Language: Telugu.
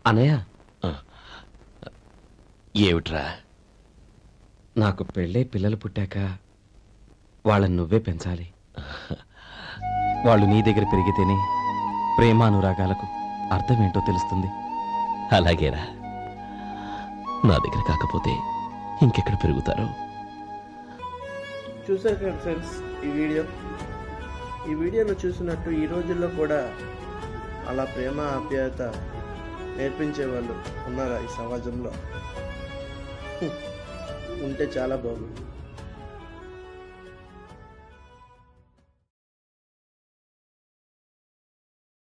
అనయ్య ఏమిట్రా నాకు పెళ్ళై పిల్లలు పుట్టాక వాళ్ళని నువ్వే పెంచాలి వాళ్ళు నీ దగ్గర పెరిగితేనే ప్రేమానురాగాలకు అర్థం ఏంటో తెలుస్తుంది అలాగేరా నా దగ్గర కాకపోతే ఇంకెక్కడ పెరుగుతారు చూసారు కదా ఫ్రెండ్స్ ఈ వీడియో ఈ వీడియోలో చూసినట్టు ఈ రోజుల్లో కూడా అలా ప్రేమ ఆప్యాయత నేర్పించే వాళ్ళు ఉన్నారా ఈ సమాజంలో హ్మ్. ఉంటే చాలా బాగుంది